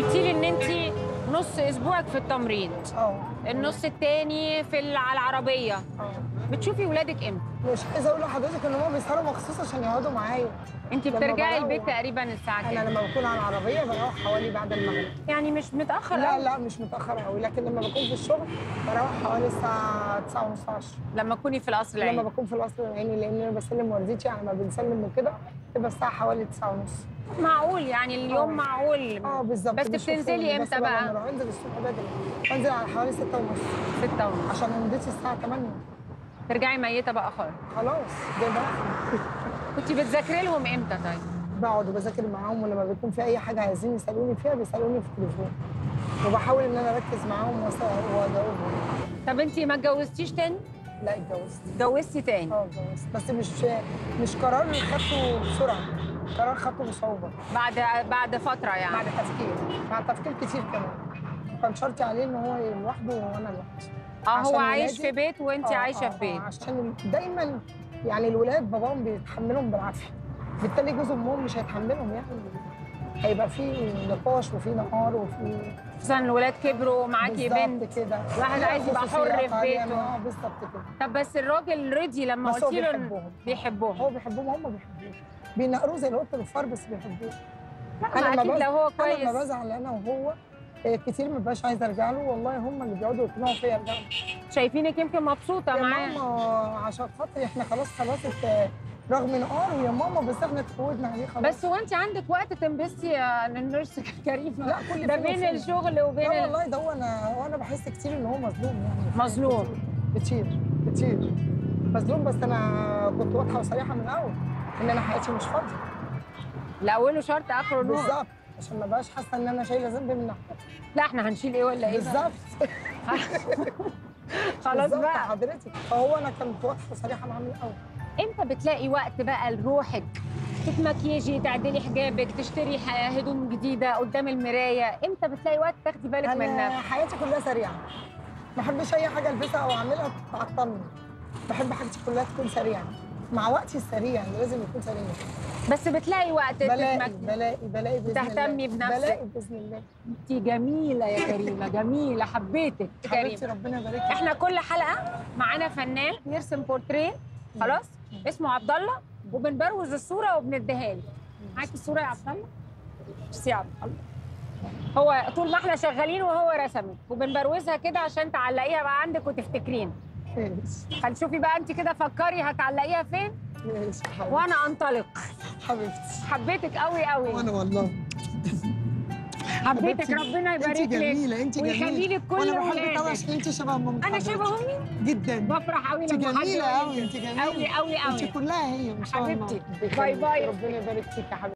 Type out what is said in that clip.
قلتي لي ان انت نص اسبوعك في التمريض اه النص التاني في ال- على العربيه اه بتشوفي ولادك امتى مش عايزه اقول لحضرتك ان هم بيسهروا مخصوص عشان يقعدوا معايا انت لما بترجعي بروح- البيت تقريبا الساعه انا كام لما بكون على العربيه بروح حوالي بعد المغرب يعني مش متاخر لا أوي. لا مش متاخر قوي لكن لما بكون في الشغل بروح حوالي الساعه 9 ونص 10 لما تكوني في القصر لما العيني بكون في القصر العيني لان انا بسلم والدتي على ما بنسلم وكده تبقى الساعه حوالي 9 ونص معقول يعني اليوم آه. معقول اه بالظبط بس مش في بتنزلي الشغل، بس امتى بقى؟ لما بنزل الصبح بدري بنزل على حوالي 6 ونص ستة ونص عشان والدتي الساعه 8 ترجعي ميته بقى خالص خلاص ده بقى كنت بتذاكري لهم امتى طيب بقعد وبذاكر معاهم ولما بيكون في اي حاجه عايزين يسالوني فيها بيسالوني في التليفون وبحاول ان انا اركز معاهم وأس- واجاوبهم طب انت ما اتجوزتيش تاني لا اتجوزت اتجوزتي تاني اه اتجوزت بس مش مش قرار خدته بسرعه قرار خدته بصعوبه بعد بعد فتره يعني بعد تفكير بعد تفكير كتير كمان كان شرطي عليه ان هو لوحده وانا لوحدي اه عشان هو عايش ولادي- في بيت وانت آه، عايشه آه، في بيت آه، عشان دايما يعني الولاد باباهم بيتحملهم بالعافيه بالتالي جوز امهم مش هيتحملهم يعني هيبقى في نقاش وفي نهار وفي خصوصا الولاد كبروا ومعاكي بالظبط بنت كده الواحد لا عايز يبقى حر خصوصيات في عالية، بيته. اه بالظبط كده طب بس الراجل رضي لما بس هو قلتي له إن- بيحبهم بيحبهم هو بيحبهم هم بيحبوه بينقروه زي القط الفار بس بيحبوه لا ما اكيد بز- لو هو انا لما كويس بزعل انا وهو آه، كتير ما ببقاش عايزه ارجع له والله هم اللي بيقعدوا يقنعوا فيا ارجع له شايفينك يمكن مبسوطه يا معاه ماما عشان خاطر احنا خلاص خلصت آه، رغم نقار يا ماما بس احنا اتعودنا عليه خلاص بس وانت عندك وقت تنبسطي يا النيرس كريمه لا كل ده فين بين وفين. الشغل وبين لا ال... والله ده هو انا وانا بحس كتير ان هو مظلوم يعني مظلوم. كتير كتير مظلوم بس انا كنت واضحه وصريحه من الاول ان انا حياتي مش فاضيه لا اوله شرط اخره نور بالظبط عشان ما بقاش حاسه ان انا شايله ذنب من ناحيتي لا احنا هنشيل ايه ولا ايه بقى؟ بالظبط خلاص بالظبط بقى حضرتك فهو انا كنت واضحه وصريحه معاه من الاول امتى بتلاقي وقت بقى لروحك تتمكيجي تعدلي حجابك تشتري ح- هدوم جديده قدام المرايه امتى بتلاقي وقت تاخدي بالك انا منها حياتي كلها سريعه ما بحبش اي حاجه البسها او اعملها تعطلني بحب حاجتي كلها تكون سريعه مع وقتي السريع اللي لازم يكون سريع بس بتلاقي وقت بلاقي تتمكني بلاقي بلاقي باذن الله تهتمي بنفسك. بلاقي باذن الله انت جميله يا كريمه جميله حبيتك حبيبتي كريمه ربنا يبارك لك. احنا كل حلقه معانا فنان يرسم بورتريه خلاص اسمه عبد الله وبنبروز الصوره وبنديها له معاكي الصوره يا عبد الله ميرسي يا عبد الله هو طول ما احنا شغالين وهو رسمت وبنبروزها كده عشان تعلقيها بقى عندك وتفتكرين ماشي هنشوفي بقى انت كده فكري هتعلقيها فين ماشي حبيبتي وانا انطلق حبيبتي حبيتك قوي قوي وانا والله حبيتك حبيبتي، ربنا يبارك انت لك جميله انت جميله ويخلي لك كل وانا بحبك قوي ولادك عشان انت شبه ماما انا حضرتك. شبه امي جدا بفرح قوي انت لما حد جميله يقول قوي لي انت كده. جميله قوي قوي قوي انت كلها هي ما شاء الله حبيبتي. ربنا باي باي. ربنا يبارك فيك يا حبيبتي